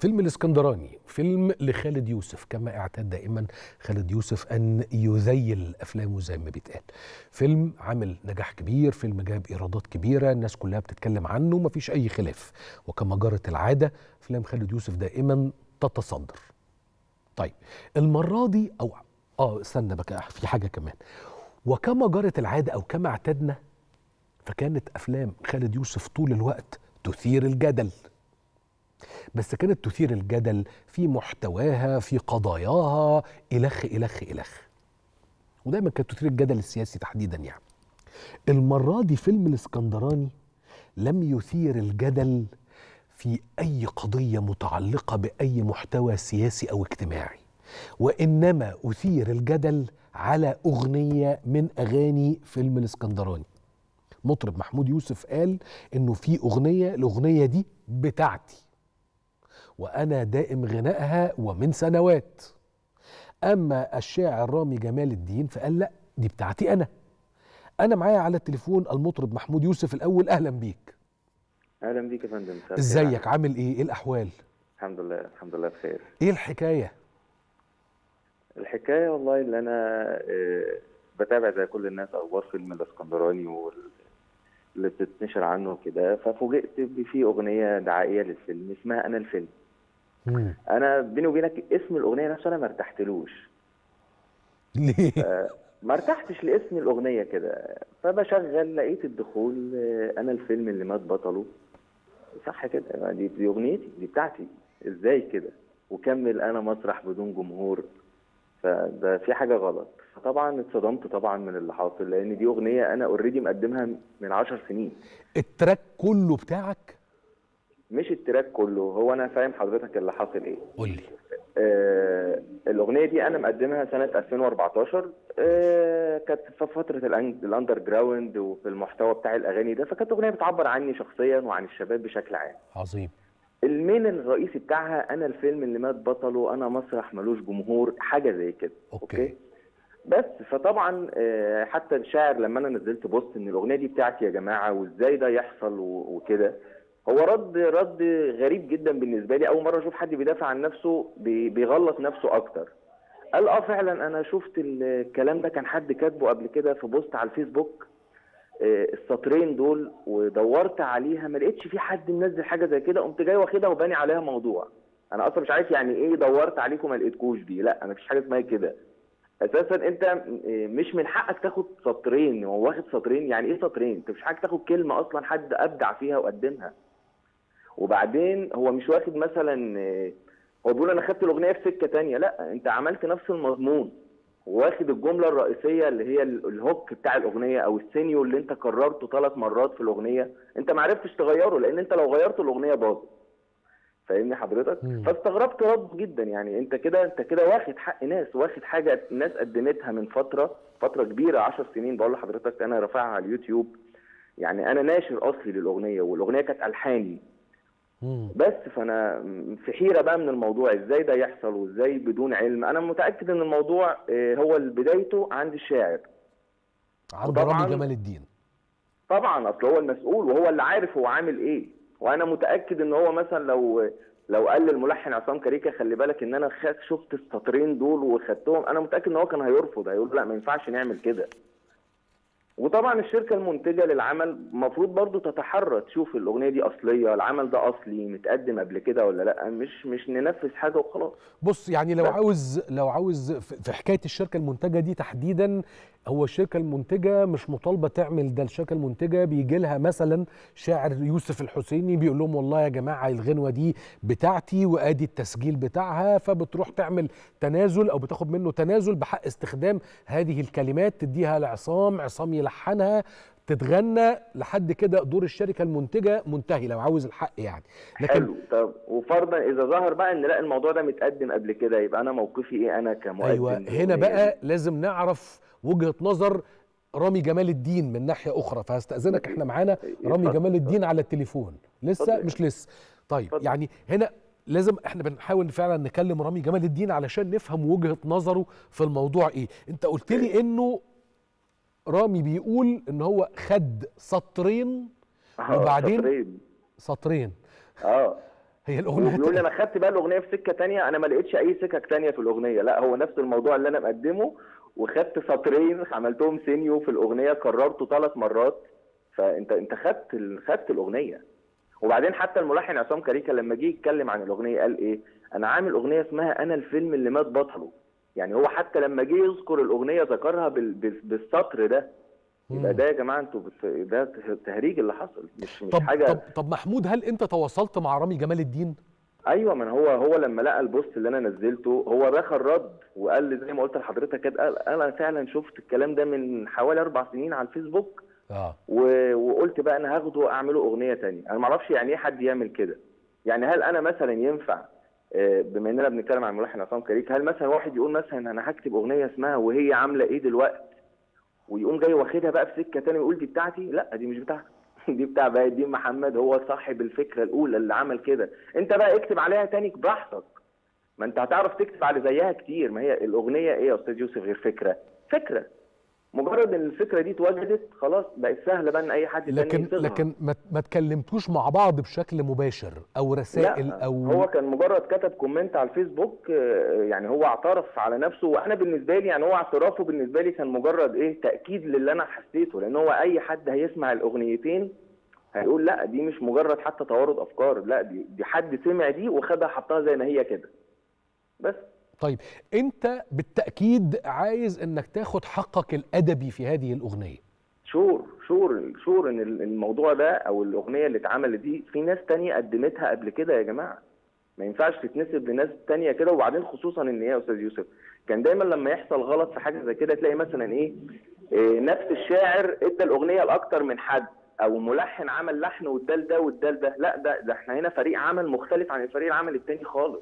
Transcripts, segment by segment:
فيلم الاسكندراني فيلم لخالد يوسف كما اعتاد دائما خالد يوسف ان يذيل افلامه زي ما بيتقال فيلم عامل نجاح كبير فيلم جاب ايرادات كبيره الناس كلها بتتكلم عنه مفيش اي خلاف وكما جرت العاده افلام خالد يوسف دائما تتصدر طيب المره دي او اه استنى بقى في حاجه كمان وكما جرت العاده او كما اعتدنا فكانت افلام خالد يوسف طول الوقت تثير الجدل بس كانت تثير الجدل في محتواها في قضاياها الخ الخ الخ ودايما كانت تثير الجدل السياسي تحديدا يعني المره دي فيلم الاسكندراني لم يثير الجدل في اي قضيه متعلقه باي محتوى سياسي او اجتماعي وانما اثير الجدل على اغنيه من اغاني فيلم الاسكندراني مطرب محمود يوسف قال انه في اغنيه الاغنيه دي بتاعتي وانا دائم غنائها ومن سنوات اما الشاعر رامي جمال الدين فقال لا دي بتاعتي انا انا معايا على التليفون المطرب محمود يوسف الاول اهلا بيك اهلا بيك يا فندم مساء الخير. ازيك عامل ايه ايه الاحوال الحمد لله الحمد لله بخير ايه الحكايه الحكايه والله اللي انا آه، بتابع زي كل الناس اخبار فيلم الاسكندراني وال- اللي بتتنشر عنه كده ففوجئت ب- في اغنيه دعائيه للفيلم اسمها انا الفيلم مم. انا بيني وبينك اسم الاغنيه نفسه انا ما ارتحتلوش ليه ما ارتحتش لاسم الاغنيه كده فبشغل لقيت الدخول آه، انا الفيلم اللي مات بطله صح كده دي, دي اغنيتي دي بتاعتي ازاي كده وكمل انا مسرح بدون جمهور فده في حاجه غلط فطبعا اتصدمت طبعا من اللي حاصل لان دي اغنيه انا اوريدي مقدمها من عشر سنين التراك كله بتاعك مش التراك كله هو انا فاهم حضرتك اللي حاصل ايه قول لي آه الاغنيه دي انا مقدمها سنه 2014 آه كانت في فتره الأن- الاندر جراوند وفي المحتوى بتاع الاغاني ده فكانت اغنيه بتعبر عني شخصيا وعن الشباب بشكل عام عظيم المين الرئيسي بتاعها انا الفيلم اللي مات بطله انا مسرح ملوش جمهور حاجه زي كده أوكي. بس فطبعا آه، حتى الشاعر لما انا نزلت بوست ان الاغنيه دي بتاعتي يا جماعه وازاي ده يحصل و- وكده هو رد رد غريب جدا بالنسبه لي اول مره اشوف حد بيدافع عن نفسه بي- بيغلط نفسه اكتر قال اه فعلا انا شفت الكلام ده كان حد كاتبه قبل كده في بوست على الفيسبوك آه، السطرين دول ودورت عليها ما لقيتش في حد منزل حاجه زي كده قمت جاي واخدها وباني عليها موضوع انا اصلا مش عارف يعني ايه دورت عليكم ما لقيتكوش دي لا مفيش حاجه اسمها كده اساسا انت آه، مش من حقك تاخد سطرين هو واخد سطرين يعني ايه سطرين انت مش حقك تاخد كلمه اصلا حد ابدع فيها وقدمها وبعدين هو مش واخد مثلا آه، هو بيقول انا خدت الاغنيه في سكه تانية لا انت عملت نفس المضمون واخد الجمله الرئيسيه اللي هي ال- الهوك بتاع الاغنيه او السينيو اللي انت كررته ثلاث مرات في الاغنيه انت ما عرفتش تغيره لان انت لو غيرته الاغنيه باظت فاهمني حضرتك مم. فاستغربت رد جدا يعني انت كده انت كده واخد حق ناس واخد حاجه الناس قدمتها من فتره فتره كبيره 10 سنين بقول لحضرتك انا رافعها على اليوتيوب يعني انا ناشر اصلي للاغنيه والاغنيه كانت الحاني مم. بس فانا في حيره بقى من الموضوع ازاي ده يحصل وازاي بدون علم انا متاكد ان الموضوع آه، هو اللي بدايته عند الشاعر عند وطبعاً- رامي جمال الدين طبعا اصل هو المسؤول وهو اللي عارف هو عامل ايه وانا متاكد ان هو مثلا لو لو قال للملحن عصام كاريكا خلي بالك ان انا خد شفت السطرين دول وخدتهم انا متاكد ان هو كان هيرفض هيقول لا ما ينفعش نعمل كده وطبعا الشركه المنتجه للعمل المفروض برضو تتحرى تشوف الاغنيه دي اصليه العمل ده اصلي متقدم قبل كده ولا لا مش مش ننفذ حاجه وخلاص بص يعني لو لا. عاوز لو عاوز في في حكايه الشركه المنتجه دي تحديدا هو الشركه المنتجه مش مطالبه تعمل ده الشركه المنتجه بيجي لها مثلا شاعر يوسف الحسيني بيقول لهم والله يا جماعه الغنوه دي بتاعتي وادي التسجيل بتاعها فبتروح تعمل تنازل او بتاخد منه تنازل بحق استخدام هذه الكلمات تديها لعصام عصام يلحنها تتغنى لحد كده دور الشركه المنتجه منتهي لو عاوز الحق يعني لكن حلو طب وفرضا اذا ظهر بقى ان لا الموضوع ده متقدم قبل كده يبقى انا موقفي ايه انا كمؤدي ايوه هنا بقى لازم نعرف وجهه نظر رامي جمال الدين من ناحيه اخرى فهستاذنك احنا معانا رامي اتفضل، جمال الدين على التليفون لسه اتفضل. مش لسه طيب اتفضل. يعني هنا لازم احنا بنحاول فعلا نكلم رامي جمال الدين علشان نفهم وجهه نظره في الموضوع ايه انت قلت لي انه رامي بيقول ان هو خد سطرين وبعدين سطرين. سطرين اه هي الاغنيه وبيقول لي انا خدت بقى الاغنيه في سكه تانية انا ما لقيتش اي سكك تانية في الاغنيه لا هو نفس الموضوع اللي انا مقدمه وخدت سطرين عملتهم سينيو في الاغنيه كررته ثلاث مرات فانت انت خدت ال... خدت الاغنيه وبعدين حتى الملحن عصام كاريكا لما جه يتكلم عن الاغنيه قال ايه انا عامل اغنيه اسمها انا الفيلم اللي مات بطله يعني هو حتى لما جه يذكر الاغنيه ذكرها بال... بال... بالسطر ده يبقى ده يا جماعه انتوا بت... ده تهريج اللي حصل مش مش طب حاجه طب طب محمود هل انت تواصلت مع رامي جمال الدين ايوه من هو هو لما لقى البوست اللي انا نزلته هو دخل رد وقال لي زي ما قلت لحضرتك كده قال انا فعلا شفت الكلام ده من حوالي اربع سنين على الفيسبوك اه و... وقلت بقى انا هاخده واعمله اغنيه تانية انا ما اعرفش يعني ايه حد يعمل كده يعني هل انا مثلا ينفع آه، بما اننا بنتكلم عن الملحن عصام كريك هل مثلا واحد يقول مثلا انا هكتب اغنيه اسمها وهي عامله ايه دلوقتي ويقوم جاي واخدها بقى في سكه تانية ويقول دي بتاعتي لا دي مش بتاعتي دي بتاع بقى الدين محمد هو صاحب الفكره الاولى اللي عمل كده انت بقى اكتب عليها تاني براحتك ما انت هتعرف تكتب على زيها كتير ما هي الاغنيه ايه يا استاذ يوسف غير فكره فكره مجرد ان الفكره دي اتوجدت خلاص بقت سهله بقى ان اي حد تاني لكن يصيغها. لكن ما ما اتكلمتوش مع بعض بشكل مباشر او رسائل لا او هو كان مجرد كتب كومنت على الفيسبوك آه، يعني هو اعترف على نفسه وانا بالنسبه لي يعني هو اعترافه بالنسبه لي كان مجرد ايه تاكيد للي انا حسيته لان هو اي حد هيسمع الاغنيتين هيقول لا دي مش مجرد حتى توارد افكار لا دي دي حد سمع دي وخدها حطها زي ما هي كده بس طيب انت بالتاكيد عايز انك تاخد حقك الادبي في هذه الاغنيه شور شور شور ان الموضوع ده او الاغنيه اللي اتعملت دي في ناس تانية قدمتها قبل كده يا جماعه ما ينفعش تتنسب لناس تانية كده وبعدين خصوصا ان ايه يا استاذ يوسف كان دايما لما يحصل غلط في حاجه زي كده تلاقي مثلا ايه, إيه نفس الشاعر ادى الاغنيه لاكتر من حد او ملحن عمل لحن وادال ده وادال ده لا ده ده احنا هنا فريق عمل مختلف عن الفريق العمل التاني خالص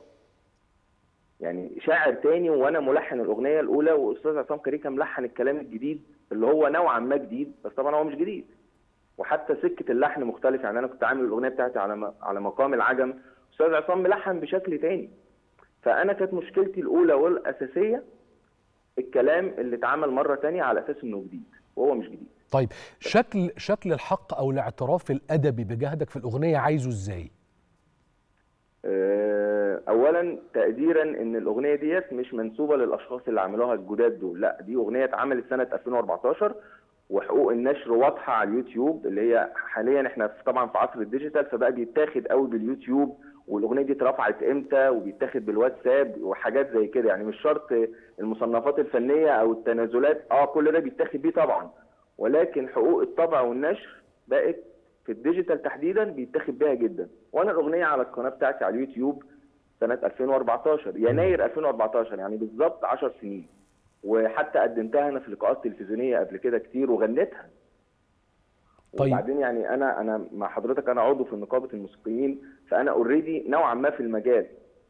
يعني شاعر تاني وانا ملحن الاغنيه الاولى واستاذ عصام كريكه ملحن الكلام الجديد اللي هو نوعا ما جديد بس طبعا هو مش جديد وحتى سكه اللحن مختلف يعني انا كنت عامل الاغنيه بتاعتي على م- على مقام العجم استاذ عصام ملحن بشكل تاني فانا كانت مشكلتي الاولى والاساسيه الكلام اللي اتعمل مره تانية على اساس انه جديد وهو مش جديد طيب شكل شكل الحق او الاعتراف الادبي بجهدك في الاغنيه عايزه ازاي آه، اولا تقديرا ان الاغنيه ديت مش منسوبه للاشخاص اللي عملوها الجداد دول لا دي اغنيه اتعملت سنه 2014 وحقوق النشر واضحه على اليوتيوب اللي هي حاليا احنا في- طبعا في عصر الديجيتال فبقى بيتاخد قوي باليوتيوب والاغنيه دي اترفعت امتى وبيتاخد بالواتساب وحاجات زي كده يعني مش شرط المصنفات الفنيه او التنازلات اه كل ده بيتاخد بيه طبعا ولكن حقوق الطبع والنشر بقت في الديجيتال تحديدا بيتاخد بيها جدا وانا الاغنيه على القناه بتاعتي على اليوتيوب سنه 2014 يناير 2014 يعني بالظبط 10 سنين وحتى قدمتها انا في لقاءات تلفزيونيه قبل كده كتير وغنيتها طيب. وبعدين يعني انا انا مع حضرتك انا عضو في نقابه الموسيقيين فانا اوريدي نوعا ما في المجال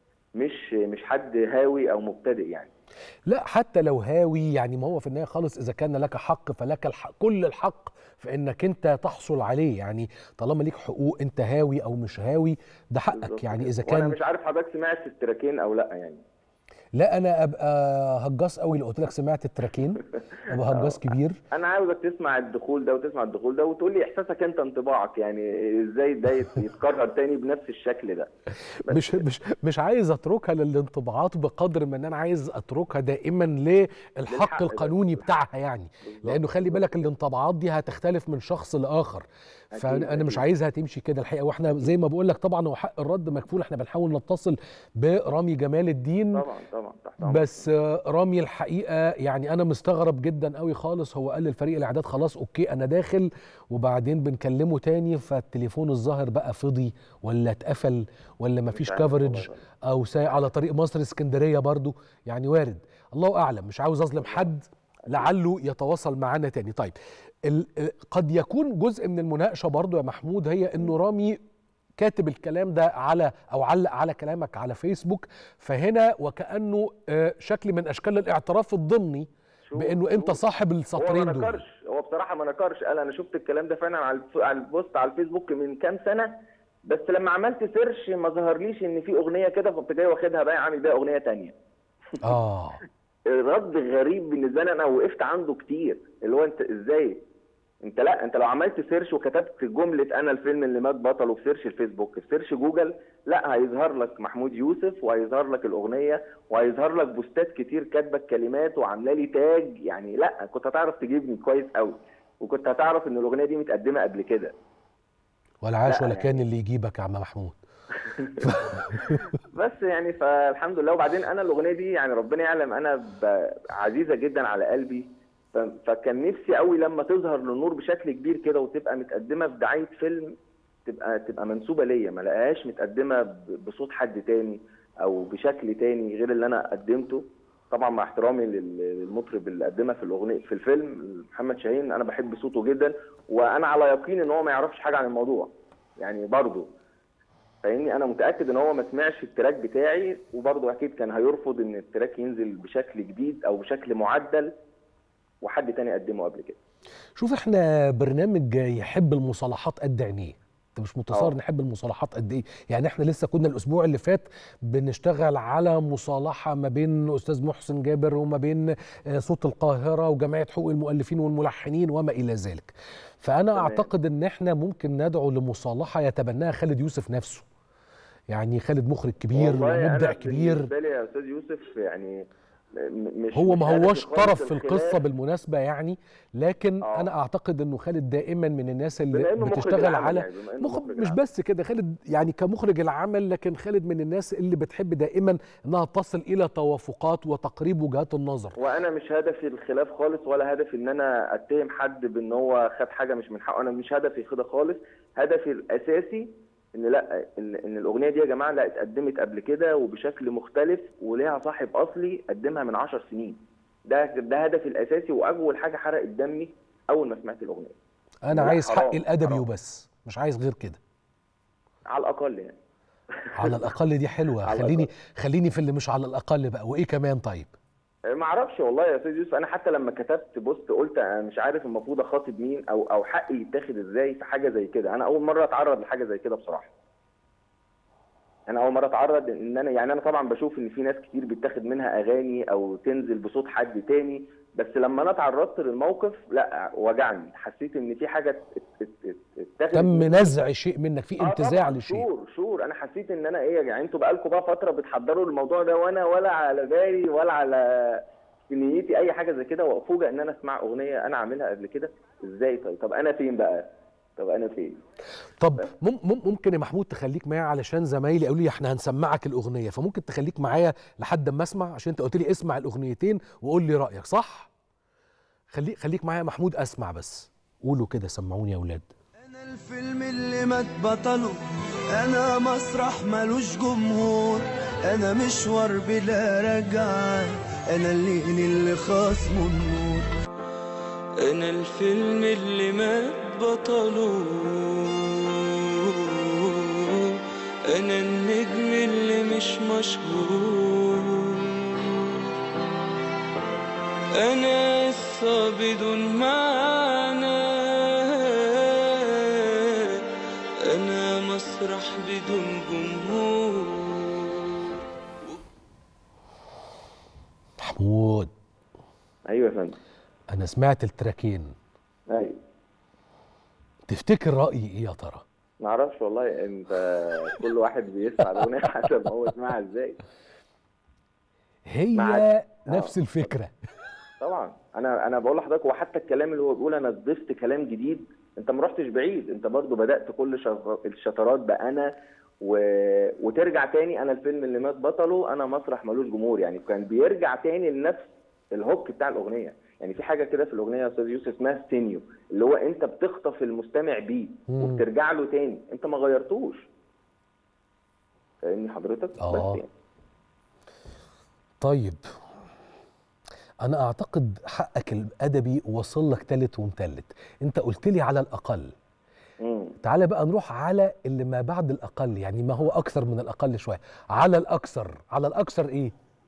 مش مش حد هاوي او مبتدئ يعني لا حتى لو هاوي يعني ما هو في النهايه خالص اذا كان لك حق فلك الحق كل الحق في انك انت تحصل عليه يعني طالما ليك حقوق انت هاوي او مش هاوي ده حقك بالظبط يعني كده. اذا وانا كان مش عارف حضرتك سمعت التراكين او لا يعني لا انا ابقى هجاص قوي لو قلت لك سمعت التراكين ابقى هجاص كبير انا عاوزك تسمع الدخول ده وتسمع الدخول ده وتقول لي احساسك انت انطباعك يعني ازاي ده يت- يتكرر تاني بنفس الشكل ده بس مش مش مش عايز اتركها للانطباعات بقدر ما ان انا عايز اتركها دائما للحق للحق ده. القانوني بتاعها يعني بالظبط. لانه خلي بالك الانطباعات دي هتختلف من شخص لاخر أكيد، فانا مش أكيد. عايزها تمشي كده الحقيقه واحنا زي ما بقول لك طبعا هو حق الرد مكفول احنا بنحاول نتصل برامي جمال الدين طبعا طبعا تحت أمرك. بس آه، رامي الحقيقه يعني انا مستغرب جدا قوي خالص هو قال للفريق الاعداد خلاص اوكي انا داخل وبعدين بنكلمه تاني فالتليفون الظاهر بقى فضي ولا اتقفل ولا مفيش عارف والله كفرج بقى. او سايق على طريق مصر اسكندريه برضو يعني وارد الله اعلم مش عاوز اظلم حد لعله يتواصل معانا تاني طيب ال- ال- قد يكون جزء من المناقشه برضو يا محمود هي انه رامي كاتب الكلام ده على او علق على كلامك على فيسبوك فهنا وكانه آه، شكل من اشكال الاعتراف الضمني شوف- بانه انت شوف. صاحب هو السطرين ما دول نكرش هو بصراحه ما نكرش قال انا شفت الكلام ده فعلا على الف- على البوست على الفيسبوك من كام سنه بس لما عملت سيرش ما ظهرليش ان في اغنيه كده فقمت جاي واخدها بقى عامل بيها اغنيه تانية اه الرد غريب بالنسبه لي انا وقفت عنده كتير اللي هو انت ازاي انت لا انت لو عملت سيرش وكتبت جمله انا الفيلم اللي مات بطله في سيرش الفيسبوك في سيرش جوجل لا هيظهر لك محمود يوسف وهيظهر لك الاغنيه وهيظهر لك بوستات كتير كاتبه الكلمات وعامله لي تاج يعني لا كنت هتعرف تجيبني كويس قوي وكنت هتعرف ان الاغنيه دي متقدمه قبل كده ولا عاش لا ولا يعني- كان اللي يجيبك يا عم محمود بس يعني فالحمد لله وبعدين انا الاغنيه دي يعني ربنا يعلم انا ب- عزيزه جدا على قلبي ف- فكان نفسي قوي لما تظهر للنور بشكل كبير كده وتبقى متقدمه في دعايه فيلم تبقى تبقى منسوبه ليا ما لقاهاش متقدمه ب- بصوت حد تاني او بشكل تاني غير اللي انا قدمته طبعا مع احترامي لل- للمطرب اللي قدمها في الاغنيه في الفيلم محمد شاهين انا بحب صوته جدا وانا على يقين ان هو ما يعرفش حاجه عن الموضوع يعني برضه فاهمني انا متاكد ان هو ما سمعش التراك بتاعي وبرضه اكيد كان هيرفض ان التراك ينزل بشكل جديد او بشكل معدل وحد تاني قدمه قبل كده شوف احنا برنامج يحب المصالحات قد عينيه انت مش متصور آه. نحب المصالحات قد ايه يعني احنا لسه كنا الاسبوع اللي فات بنشتغل على مصالحه ما بين استاذ محسن جابر وما بين آه، صوت القاهره وجمعيه حقوق المؤلفين والملحنين وما الى ذلك فانا تمام. اعتقد ان احنا ممكن ندعو لمصالحه يتبناها خالد يوسف نفسه يعني خالد مخرج كبير والله ومبدع أنا كبير بالنسبه لي يا استاذ يوسف يعني م- مش هو مش ما هدفي هوش خالص طرف في الخلاف. القصه بالمناسبه يعني لكن آه. انا اعتقد انه خالد دائما من الناس اللي بما إنه مخرج بتشتغل العمل على يعني، بما إنه مخ... مخرج مش العمل. بس كده خالد يعني كمخرج العمل لكن خالد من الناس اللي بتحب دائما انها تصل الى توافقات وتقريب وجهات النظر وانا مش هدفي الخلاف خالص ولا هدفي ان انا اتهم حد بان هو خد حاجه مش من حقه انا مش هدفي كده خالص هدفي الاساسي ان لا ان, إن الاغنيه دي يا جماعه لا اتقدمت قبل كده وبشكل مختلف وليها صاحب اصلي قدمها من عشر سنين ده ده هدفي الاساسي واول حاجه حرقت دمي اول ما سمعت الاغنيه انا لا، عايز حرام، حقي الادبي حرام. وبس مش عايز غير كده على الاقل يعني على الاقل دي حلوه على خليني الأقل. خليني في اللي مش على الاقل بقى وايه كمان طيب ما اعرفش والله يا استاذ يوسف انا حتى لما كتبت بوست قلت انا مش عارف المفروض اخاطب مين او او حقي يتاخد ازاي في حاجه زي كده انا اول مره اتعرض لحاجه زي كده بصراحه انا اول مره اتعرض ان انا يعني انا طبعا بشوف ان في ناس كتير بيتاخد منها اغاني او تنزل بصوت حد تاني بس لما انا اتعرضت للموقف لا وجعني حسيت ان في حاجه ات- ات- ات- اتاخدت تم مني. نزع شيء منك في آه انتزاع طبعاً، لشيء شور شور انا حسيت ان انا ايه يعني انتوا بقالكم بقى فتره بتحضروا الموضوع ده وانا ولا على بالي ولا على في نيتي اي حاجه زي كده وافوجئ ان انا اسمع اغنيه انا عاملها قبل كده ازاي طيب طب انا فين بقى طب انا فين طب مم مم ممكن يا محمود تخليك معايا علشان زمايلي قالوا لي احنا هنسمعك الاغنيه فممكن تخليك معايا لحد ما اسمع عشان انت قلت لي اسمع الاغنيتين وقول لي رايك صح خليك خليك معايا يا محمود اسمع بس قولوا كده سمعوني يا اولاد انا الفيلم اللي مات بطله انا مسرح ملوش جمهور انا مشوار بلا رجعة انا الليل اللي خصمه النور انا الفيلم اللي مات بطله انا النجم اللي مش مشهور أنا قصة بدون معنى أنا مسرح بدون جمهور محمود ايوه يا فندم انا سمعت التراكين ايوه تفتكر رايي ايه يا ترى ما اعرفش والله انت كل واحد بيسمع الاغنيه حسب ما هو سمعها ازاي هي معاك. نفس آه. الفكره طبعا انا انا بقول لحضرتك وحتى الكلام اللي هو بيقول انا ضفت كلام جديد انت ما رحتش بعيد انت برضو بدات كل شغ- الشطرات بانا و... وترجع تاني انا الفيلم اللي مات بطله انا مسرح ملوش جمهور يعني كان بيرجع تاني لنفس الهوك بتاع الاغنيه يعني في حاجه كده في الاغنيه يا استاذ يوسف اسمها ستينيو اللي هو انت بتخطف المستمع بيه مم. وبترجع له تاني انت ما غيرتوش فاهمني حضرتك آه. بس يعني طيب انا اعتقد حقك الادبي وصل لك تالت ومتلت انت قلت لي على الاقل مم. تعالى بقى نروح على اللي ما بعد الاقل يعني ما هو اكثر من الاقل شويه على الاكثر على الاكثر ايه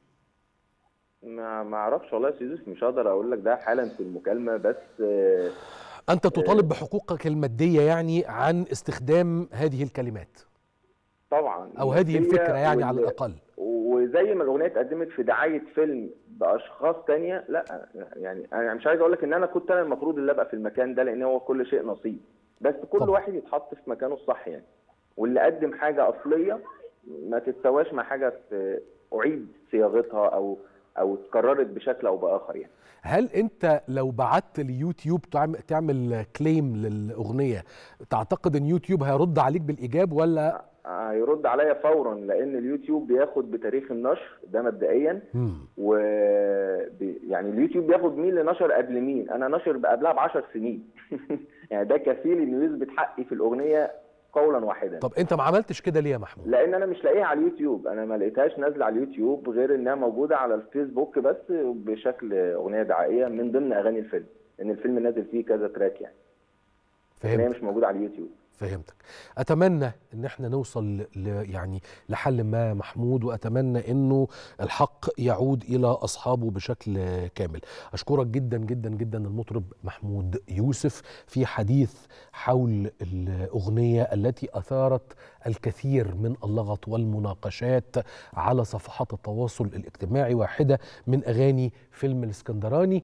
ما ما اعرفش والله يا استاذ يوسف مش هقدر اقول لك ده حالا في المكالمه بس آه، انت تطالب بحقوقك الماديه يعني عن استخدام هذه الكلمات طبعا او هذه هي الفكره يعني على وال- الاقل وزي ما الاغنيه اتقدمت في دعايه فيلم باشخاص تانية لا يعني انا مش عايز اقول لك ان انا كنت انا المفروض اللي ابقى في المكان ده لان هو كل شيء نصيب بس كل طبعا. واحد يتحط في مكانه الصح يعني واللي قدم حاجه اصليه ما تتساواش مع حاجه ت- اعيد صياغتها او او اتكررت بشكل او باخر يعني هل انت لو بعت ليوتيوب تعمل, تعمل كليم للاغنيه تعتقد ان يوتيوب هيرد عليك بالايجاب ولا هيرد عليا فورا لان اليوتيوب بياخد بتاريخ النشر ده مبدئيا مم. و بي- يعني اليوتيوب بياخد مين اللي نشر قبل مين انا نشر قبلها ب 10 سنين يعني ده كفيل انه يثبت حقي في الاغنيه قولا واحدا طب انت ما عملتش كده ليه يا محمود لان انا مش لاقيها على اليوتيوب انا ما لقيتهاش نازله على اليوتيوب غير انها موجوده على الفيسبوك بس بشكل اغنيه دعائيه من ضمن اغاني الفيلم ان الفيلم نازل فيه كذا تراك يعني لكن هي فهمت مش موجوده على اليوتيوب فهمتك اتمنى ان احنا نوصل ل يعني لحل ما محمود واتمنى انه الحق يعود الى اصحابه بشكل كامل اشكرك جدا جدا جدا المطرب محمود يوسف في حديث حول الاغنيه التي اثارت الكثير من اللغط والمناقشات على صفحات التواصل الاجتماعي واحده من اغاني فيلم الاسكندراني